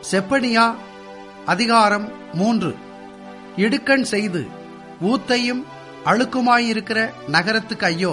செப்பனியா அதிகாரம் மூன்று இடுக்கண் செய்து ஊத்தையும் அழுக்குமாயிருக்கிற நகரத்துக்கு ஐயோ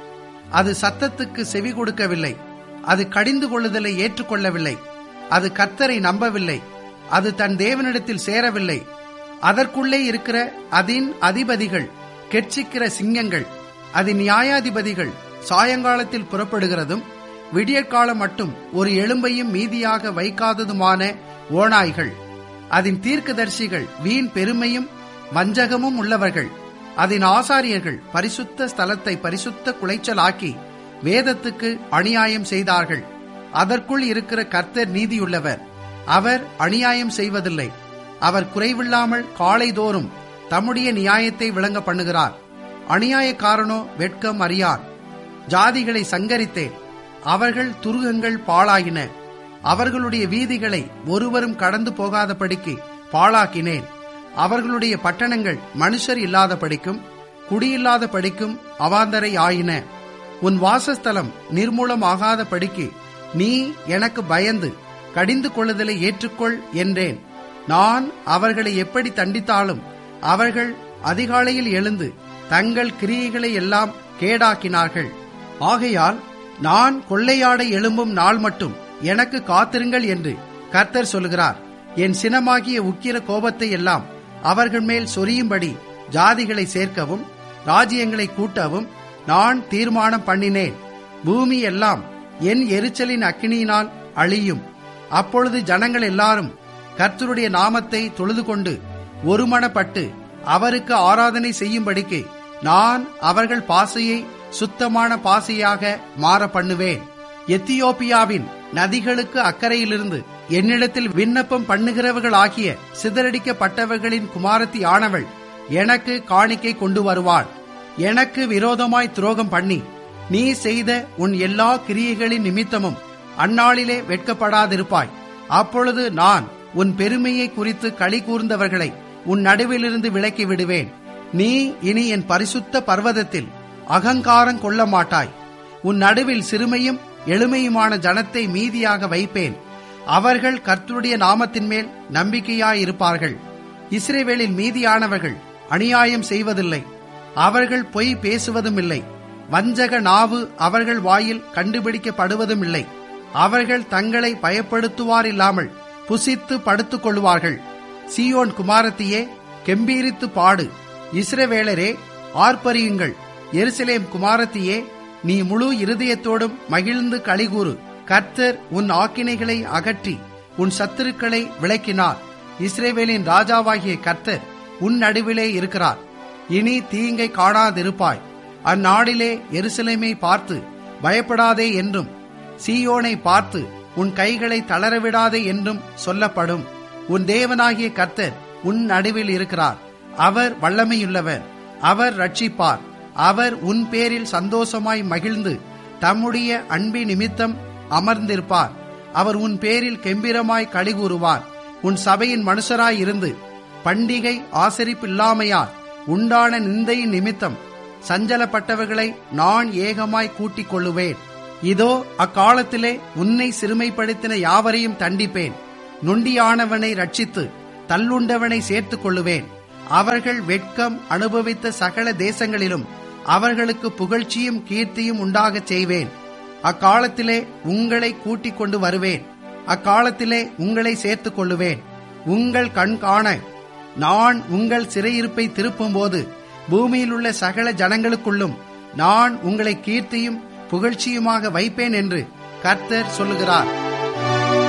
அது சத்தத்துக்கு செவி கொடுக்கவில்லை அது கடிந்து கொள்ளுதலை ஏற்றுக்கொள்ளவில்லை அது கர்த்தரை நம்பவில்லை அது தன் தேவனிடத்தில் சேரவில்லை அதற்குள்ளே இருக்கிற அதின் அதிபதிகள் கெட்சிக்கிற சிங்கங்கள் அதன் நியாயாதிபதிகள் சாயங்காலத்தில் புறப்படுகிறதும் விடியற்காலம் மட்டும் ஒரு எலும்பையும் மீதியாக வைக்காததுமான ஓநாய்கள் அதன் தீர்க்கதரிசிகள் வீண் பெருமையும் வஞ்சகமும் உள்ளவர்கள் அதன் ஆசாரியர்கள் பரிசுத்த ஸ்தலத்தை பரிசுத்த குலைச்சலாக்கி வேதத்துக்கு அநியாயம் செய்தார்கள் அதற்குள் இருக்கிற கர்த்தர் நீதியுள்ளவர் அவர் அநியாயம் செய்வதில்லை அவர் குறைவில்லாமல் காலைதோறும் தம்முடைய நியாயத்தை விளங்க பண்ணுகிறார் அநியாயக்காரனோ வெட்கம் அறியான் ஜாதிகளை சங்கரித்தேன் அவர்கள் துருகங்கள் பாழாகின அவர்களுடைய வீதிகளை ஒருவரும் கடந்து போகாதபடிக்கு பாழாக்கினேன் அவர்களுடைய பட்டணங்கள் மனுஷர் இல்லாத படிக்கும் குடியில்லாத படிக்கும் அவாந்தரை ஆயின உன் வாசஸ்தலம் நிர்மூலமாகாத படிக்கு நீ எனக்கு பயந்து கடிந்து கொள்ளுதலை ஏற்றுக்கொள் என்றேன் நான் அவர்களை எப்படி தண்டித்தாலும் அவர்கள் அதிகாலையில் எழுந்து தங்கள் கிரியைகளை எல்லாம் கேடாக்கினார்கள் ஆகையால் நான் கொள்ளையாட எழும்பும் நாள் மட்டும் எனக்கு காத்திருங்கள் என்று கர்த்தர் சொல்கிறார் என் சினமாகிய உக்கிர கோபத்தை எல்லாம் அவர்கள் மேல் சொரியும்படி ஜாதிகளை சேர்க்கவும் ராஜ்யங்களை கூட்டவும் நான் தீர்மானம் பண்ணினேன் பூமி எல்லாம் என் எரிச்சலின் அக்கினியினால் அழியும் அப்பொழுது ஜனங்கள் எல்லாரும் கர்த்தருடைய நாமத்தை தொழுது கொண்டு ஒருமனப்பட்டு அவருக்கு ஆராதனை செய்யும்படிக்கு நான் அவர்கள் பாசையை சுத்தமான பாசையாக மாற பண்ணுவேன் எத்தியோப்பியாவின் நதிகளுக்கு அக்கறையிலிருந்து என்னிடத்தில் விண்ணப்பம் பண்ணுகிறவர்களாகிய சிதறடிக்கப்பட்டவர்களின் குமாரத்தி ஆனவள் எனக்கு காணிக்கை கொண்டு வருவாள் எனக்கு விரோதமாய் துரோகம் பண்ணி நீ செய்த உன் எல்லா கிரியைகளின் நிமித்தமும் அந்நாளிலே வெட்கப்படாதிருப்பாய் அப்பொழுது நான் உன் பெருமையை குறித்து களி கூர்ந்தவர்களை உன் நடுவிலிருந்து விலக்கி விடுவேன் நீ இனி என் பரிசுத்த பர்வதத்தில் அகங்காரம் கொள்ள மாட்டாய் உன் நடுவில் சிறுமையும் எளிமையுமான ஜனத்தை மீதியாக வைப்பேன் அவர்கள் கர்த்தருடைய நாமத்தின் மேல் நம்பிக்கையாயிருப்பார்கள் இஸ்ரேவேலில் மீதியானவர்கள் அநியாயம் செய்வதில்லை அவர்கள் பொய் பேசுவதும் இல்லை வஞ்சக நாவு அவர்கள் வாயில் கண்டுபிடிக்கப்படுவதும் இல்லை அவர்கள் தங்களை பயப்படுத்துவார் இல்லாமல் புசித்து படுத்துக் கொள்வார்கள் சீயோன் குமாரத்தியே கெம்பீரித்து பாடு இஸ்ரவேலரே ஆர்ப்பரியுங்கள் எருசலேம் குமாரத்தியே நீ முழு இருதயத்தோடும் மகிழ்ந்து கலிகூறு கர்த்தர் உன் ஆக்கினைகளை அகற்றி உன் சத்துருக்களை விளக்கினார் இஸ்ரேவேலின் ராஜாவாகிய கர்த்தர் உன் நடுவிலே இருக்கிறார் இனி தீங்கை காணாதிருப்பாய் அந்நாளிலே எருசலேமை பார்த்து பயப்படாதே என்றும் சீயோனை பார்த்து உன் கைகளை தளரவிடாதே என்றும் சொல்லப்படும் உன் தேவனாகிய கர்த்தர் உன் நடுவில் இருக்கிறார் அவர் வல்லமையுள்ளவர் அவர் ரட்சிப்பார் அவர் உன் பேரில் சந்தோஷமாய் மகிழ்ந்து தம்முடைய அன்பி நிமித்தம் அமர்ந்திருப்பார் அவர் உன் பேரில் கெம்பிரமாய் கழிகூறுவார் உன் சபையின் மனுஷராய் இருந்து பண்டிகை ஆசரிப்பில்லாமையால் உண்டான நிந்தையின் நிமித்தம் சஞ்சலப்பட்டவர்களை நான் ஏகமாய் கூட்டிக் கொள்ளுவேன் இதோ அக்காலத்திலே உன்னை சிறுமைப்படுத்தின யாவரையும் தண்டிப்பேன் நொண்டியானவனை ரட்சித்து தள்ளுண்டவனை சேர்த்துக் கொள்ளுவேன் அவர்கள் வெட்கம் அனுபவித்த சகல தேசங்களிலும் அவர்களுக்கு புகழ்ச்சியும் கீர்த்தியும் உண்டாகச் செய்வேன் அக்காலத்திலே உங்களை கூட்டிக் கொண்டு வருவேன் அக்காலத்திலே உங்களை சேர்த்துக் கொள்ளுவேன் உங்கள் கண் காண நான் உங்கள் சிறையிருப்பை திருப்பும்போது பூமியில் உள்ள சகல ஜனங்களுக்குள்ளும் நான் உங்களை கீர்த்தியும் புகழ்ச்சியுமாக வைப்பேன் என்று கர்த்தர் சொல்லுகிறார்